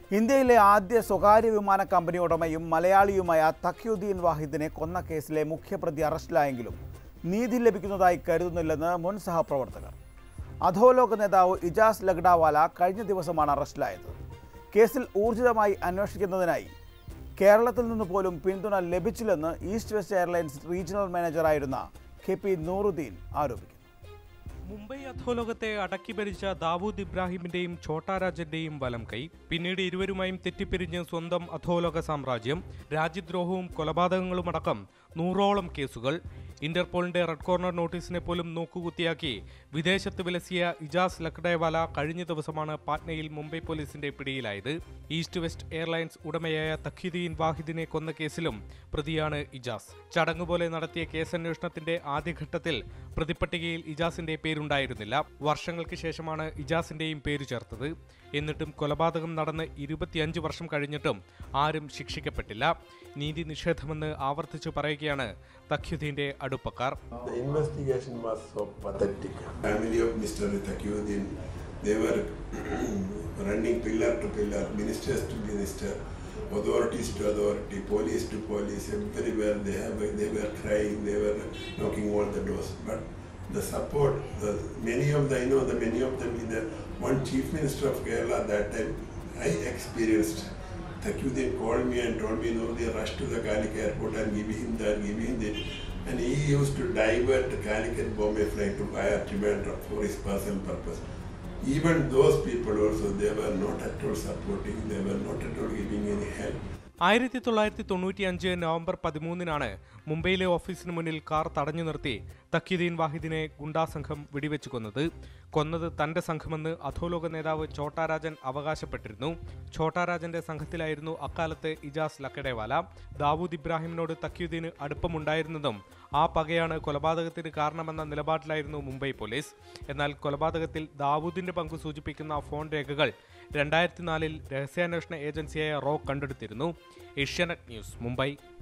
ഇന്ത്യയിലെ ആദ്യ സ്വകാര്യ വിമാന കമ്പനി ഉടമയും മലയാളിയുമായ തഖ്യുദ്ദീൻ വാഹിദിനെ കൊന്ന കേസിലെ മുഖ്യപ്രതി അറസ്റ്റിലായെങ്കിലും നീതി ലഭിക്കുന്നതായി കരുതുന്നില്ലെന്ന് മുൻ സഹപ്രവർത്തകർ അധോലോക നേതാവ് ഇജാസ് ലഗ്ഡാവാല കഴിഞ്ഞ ദിവസമാണ് അറസ്റ്റിലായത് കേസിൽ ഊർജിതമായി അന്വേഷിക്കുന്നതിനായി കേരളത്തിൽ നിന്ന് പോലും പിന്തുണ ലഭിച്ചില്ലെന്ന് ഈസ്റ്റ് വെസ്റ്റ് എയർലൈൻസ് റീജിയണൽ മാനേജറായിരുന്ന കെ പി നൂറുദ്ദീൻ ആരോപിക്കുന്നു മുംബൈ അധോലോകത്തെ അടക്കി ഭരിച്ച ദാവൂദ് ഇബ്രാഹിമിന്റെയും ഛോട്ടാരാജന്റെയും വലം കൈ പിന്നീട് ഇരുവരുമായും തെറ്റിപ്പിരിഞ്ഞ് സ്വന്തം അധോലോക സാമ്രാജ്യം രാജ്യദ്രോഹവും കൊലപാതകങ്ങളുമടക്കം നൂറോളം കേസുകൾ ഇന്റർപോളിന്റെ റെഡ് കോർണർ നോട്ടീസിനെ പോലും നോക്കുകുത്തിയാക്കി വിദേശത്ത് വിലസിയ ഇജാസ് ലക്ഡേവാല കഴിഞ്ഞ ദിവസമാണ് പാറ്റ്നയിൽ മുംബൈ പോലീസിന്റെ പിടിയിലായത് ഈസ്റ്റ് വെസ്റ്റ് എയർലൈൻസ് ഉടമയായ തഖീദീൻ വാഹിദിനെ കൊന്ന കേസിലും പ്രതിയാണ് ഇജാസ് ചടങ്ങ് പോലെ നടത്തിയ കേസന്വേഷണത്തിന്റെ ആദ്യഘട്ടത്തിൽ പ്രതിപ്പട്ടികയിൽ ഇജാസിന്റെ പേരുണ്ടായിരുന്നില്ല വർഷങ്ങൾക്ക് ശേഷമാണ് ഇജാസിന്റെയും പേര് ചേർത്തത് എന്നിട്ടും കൊലപാതകം നടന്ന് ഇരുപത്തിയഞ്ച് വർഷം കഴിഞ്ഞിട്ടും ആരും ശിക്ഷിക്കപ്പെട്ടില്ല നീതി നിഷേധമെന്ന് ആവർത്തിച്ചു പറയുകയാണ് തഖ്യുദ്ദീന്റെ അടുപ്പക്കാർ The investigation was so pathetic. Family of Mr. Taqiyuddin, they were running pillar to pillar, ministers to minister, authorities to authority, police to police, everywhere they have they were crying, they were knocking all the doors. But the support, the, many of the I know the many of them in the one chief minister of Kerala that time I experienced. Taqiyuddin called me and told me, Nurdi, rush to the Calicut airport and give him that, give him that. And he used to divert Calicut Bombay flight to via Trivandrum for his personal purpose. Even those people also, they were not at all supporting, they were not at all giving any help. ആയിരത്തി തൊള്ളായിരത്തി തൊണ്ണൂറ്റി അഞ്ച് November പതിമൂന്നിനാണ് മുംബൈയിലെ ഓഫീസിന് മുന്നിൽ car തടഞ്ഞു നിർത്തി തഖീദീൻ വാഹിദിനെ ഗുണ്ടാസംഘം വെടിവെച്ചു കൊന്നത് കൊന്നത് തന്റെ സംഘമെന്ന് അധോലോക നേതാവ് ഛോട്ടാരാജൻ അവകാശപ്പെട്ടിരുന്നു ഛോട്ടാരാജന്റെ സംഘത്തിലായിരുന്നു അക്കാലത്ത് ഇജാസ് ലക്കഡേവാല ദാവൂദ് ഇബ്രാഹിമിനോട് തഖ്യുദ്ദീന് അടുപ്പമുണ്ടായിരുന്നതും ആ പകയാണ് കൊലപാതകത്തിന് കാരണമെന്ന നിലപാടിലായിരുന്നു മുംബൈ പോലീസ് എന്നാൽ കൊലപാതകത്തിൽ ദാവൂദിന്റെ പങ്ക് സൂചിപ്പിക്കുന്ന ഫോൺ രേഖകൾ രണ്ടായിരത്തി നാലിൽ രഹസ്യാന്വേഷണ ഏജൻസിയായ റോ കണ്ടെടുത്തിരുന്നു ഏഷ്യാനെറ്റ് ന്യൂസ് മുംബൈ